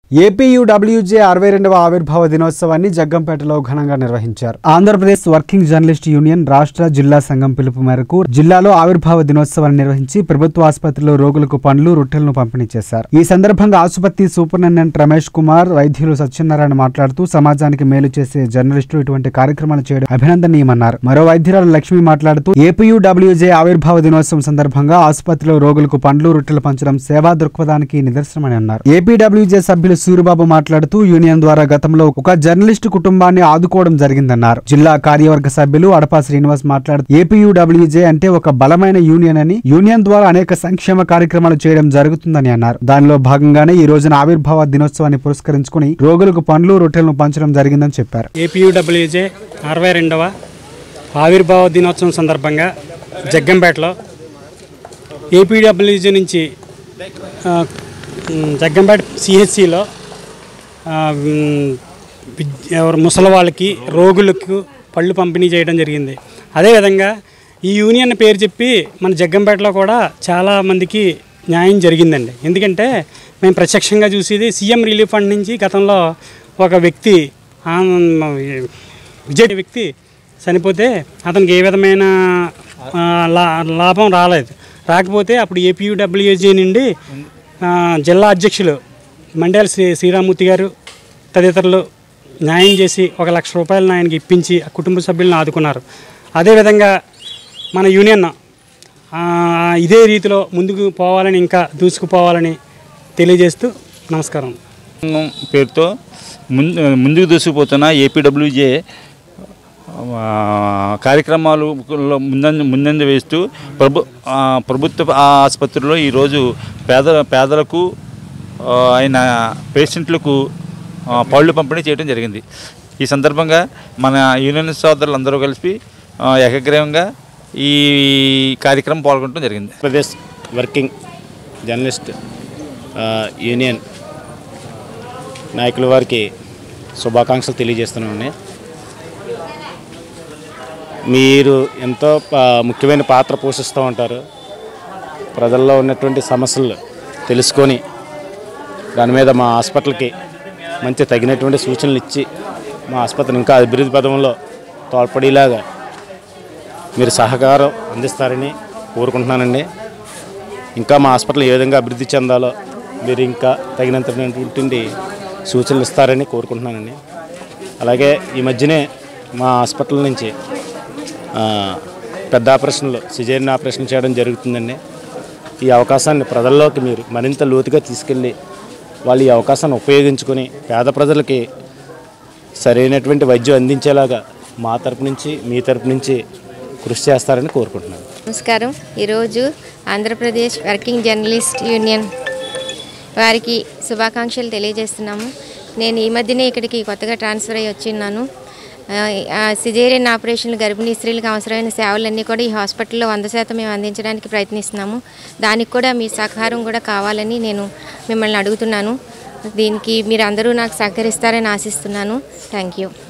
APUWJ అరవై రెండవ ఆవిర్భావ దినోత్సవాన్ని జగ్గంపేటలో ఘనంగా నిర్వహించారు ఆంధ్రప్రదేశ్ వర్కింగ్ జర్నలిస్ట్ యూనియన్ రాష్ట్ర జిల్లా సంఘం పిలుపు మేరకు జిల్లాలో ఆవిర్భావ దినోత్సవాన్ని నిర్వహించి ప్రభుత్వ ఆసుపత్రిలో రోగులకు పండ్లు రొట్టెలను పంపిణీ చేశారు ఈ సందర్భంగా ఆసుపత్రి సూపరింటెండెంట్ రమేష్ కుమార్ వైద్యులు సత్యనారాయణ మాట్లాడుతూ సమాజానికి మేలు చేసే జర్నలిస్టులు ఇటువంటి కార్యక్రమాలు చేయడం అభినందనీయమన్నారు మరో వైద్యురాలు లక్ష్మి మాట్లాడుతూ ఏపీయూడబ్ల్యూజే ఆవిర్భావ దినోత్సవం సందర్భంగా ఆసుపత్రిలో రోగులకు పండ్లు రొట్టెలు పంచడం సేవా దృక్పథానికి నిదర్శనమని అన్నారు ఏపీడబ్ల్యూజే సభ్యులు సూరిబాబు మాట్లాడుతూ యూనియన్ ద్వారా గతంలో ఒక జర్నలిస్టు కుటుంబాన్ని ఆదుకోవడం జరిగిందన్నారు జిల్లా కార్యవర్గ సభ్యులు అడపా శ్రీనివాస్ మాట్లాడుతూ ఏపీయూడబ్ల్యూజే అంటే ఒక బలమైన యూనియన్ అని యూనియన్ ద్వారా అనేక సంక్షేమ కార్యక్రమాలు చేయడం జరుగుతుందని అన్నారు దానిలో భాగంగానే ఈ రోజున ఆవిర్భావ దినోత్సవాన్ని పురస్కరించుకుని రోగులకు పండ్లు రొట్టెలను పంచడం జరిగిందని చెప్పారు ఏపీయూడబ్ల్యూజే అరవై రెండవ ఆవిర్భావ దినోత్సవం సందర్భంగా జగ్గంపేటలో ఏపీడబ్ల్యూజే నుంచి ఆ, ఉమ్, జగ్గంపేట సిహెచ్సిలో ఎవరు ముసలి వాళ్ళకి రోగులకు పళ్ళు పంపిణీ చేయడం జరిగింది అదేవిధంగా ఈ యూనియన్ పేరు చెప్పి మన జగ్గంపేటలో కూడా చాలా మందికి న్యాయం జరిగిందండి ఎందుకంటే మేము ప్రత్యక్షంగా చూసేది సీఎం రిలీఫ్ ఫండ్ నుంచి గతంలో ఒక వ్యక్తి ఆ, విజయ్ వ్యక్తి చనిపోతే అతనికి ఏ విధమైన ఆ, లా లాభం రాలేదు రాకపోతే అప్పుడు ఏపీయూడబ్ల్యూజీ నుండి ఆ, జిల్లా అధ్యక్షులు మండల శ్రీ శ్రీరామూర్తి గారు తదితరులు న్యాయం చేసి ఒక లక్ష రూపాయలను ఆయనకి ఇప్పించి ఆ కుటుంబ సభ్యులను ఆదుకున్నారు అదేవిధంగా మన యూనియన్ ఆ, ఇదే రీతిలో ముందుకు పోవాలని ఇంకా దూసుకుపోవాలని తెలియజేస్తూ నమస్కారం సంఘం పేరుతో ముందు ముందుకు దూసుకుపోతున్న ఏపీడబ్ల్యూజే కార్యక్రమాలు ముందంజ ముందంజ వేస్తూ ప్రభు ఆ, ప్రభుత్వ ఆసుపత్రిలో ఈరోజు పేద పేదలకు ఆ, ఆయన పేషెంట్లకు ఆ, పళ్ళు పంపిణీ చేయడం జరిగింది ఈ సందర్భంగా మన యూనియన్ సోదరులు అందరూ కలిసి ఆ, ఏకగ్రీవంగా ఈ కార్యక్రమం పాల్గొనడం జరిగింది ఆంధ్రప్రదేశ్ వర్కింగ్ జర్నలిస్ట్ ఆ, యూనియన్ నాయకుల వారికి శుభాకాంక్షలు తెలియజేస్తున్నామండి మీరు ఎంతో ప- ముఖ్యమైన పాత్ర పోషిస్తూ ఉంటారు ప్రజల్లో ఉన్నటువంటి సమస్యలు తెలుసుకొని దాని మీద మా హాస్పిటల్కి మంచి తగినటువంటి సూచనలు ఇచ్చి మా ఆసుపత్రిని ఇంకా అభివృద్ధి పదంలో తోడ్పడేలాగా మీరు సహకారం అందిస్తారని కోరుకుంటున్నానండి ఇంకా మా హాస్పిటల్ ఏ విధంగా అభివృద్ధి చెందాలో మీరు ఇంకా తగినంతటువంటి సూచనలు ఇస్తారని కోరుకుంటున్నానండి అలాగే ఈ మధ్యనే మా హాస్పిటల్ నుంచి ఆ, పెద్ద ఆపరేషన్లు సిజేరియన్ ఆపరేషన్ చేయడం జరుగుతుందండి ఈ అవకాశాన్ని ప్రజల్లోకి మీరు మరింత లోతుగా తీసుకెళ్ళి వాళ్ళు ఈ అవకాశాన్ని ఉపయోగించుకొని పేద ప్రజలకి సరైనటువంటి వైద్యం అందించేలాగా మా తరపు నుంచి మీ తరపు నుంచి కృషి చేస్తారని కోరుకుంటున్నాను నమస్కారం ఈరోజు ఆంధ్రప్రదేశ్ వర్కింగ్ జర్నలిస్ట్ యూనియన్ వారికి శుభాకాంక్షలు తెలియజేస్తున్నాము నేను ఈ మధ్యనే ఇక్కడికి కొత్తగా ట్రాన్స్ఫర్ అయ్యి వచ్చిన్నాను సిజేరియన్ ఆపరేషన్లు గర్భిణీ స్త్రీలకు అవసరమైన సేవలన్నీ కూడా ఈ హాస్పిటల్లో వంద శాతం మేము అందించడానికి ప్రయత్నిస్తున్నాము దానికి కూడా మీ సహకారం కూడా కావాలని నేను మిమ్మల్ని అడుగుతున్నాను దీనికి మీరు అందరూ నాకు సహకరిస్తారని ఆశిస్తున్నాను థ్యాంక్ యూ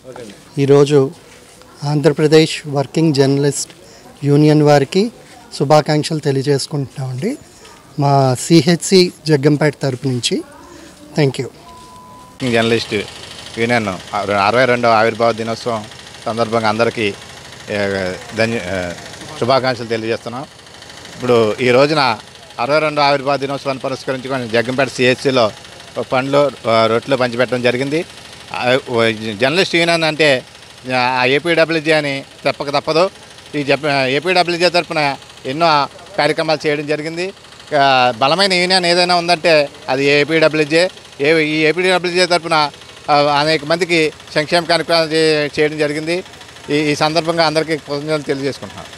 ఈరోజు ఆంధ్రప్రదేశ్ వర్కింగ్ జర్నలిస్ట్ యూనియన్ వారికి శుభాకాంక్షలు తెలియజేసుకుంటున్నామండి మా సిహెచ్సి జగ్గంపేట తరపు నుంచి థ్యాంక్ యూ జర్నలిస్ట్ యూనియన్ అరవై రెండవ ఆవిర్భావ దినోత్సవం సందర్భంగా అందరికీ ఏ, ధన్య ఏ, శుభాకాంక్షలు తెలియజేస్తున్నాం ఇప్పుడు ఈ రోజున అరవై రెండవ ఆవిర్భావ దినోత్సవాన్ని పురస్కరించుకొని జగ్గంపేట సిహెచ్సిలో పండ్లు ఆ, రొట్టెలు పంచిపెట్టడం జరిగింది ఆ, ఓ, జర్నలిస్ట్ యూనియన్ అంటే ఆ ఏపీడబ్ల్యూజీ అని చెప్పక తప్పదు ఈ జప్ ఏపీడబ్ల్యూజీ తరఫున ఎన్నో కార్యక్రమాలు చేయడం జరిగింది ఆ, బలమైన యూనియన్ ఏదైనా ఉందంటే అది ఏపీడబ్ల్యూజే ఏ ఈ ఏపీడబ్ల్యూజే తరఫున ఆ, అనేక మందికి సంక్షేమ కార్యక్రమాలు చే- చేయడం జరిగింది ఈ ఈ సందర్భంగా అందరికీ కృతజ్ఞతలు తెలియజేసుకుంటున్నాను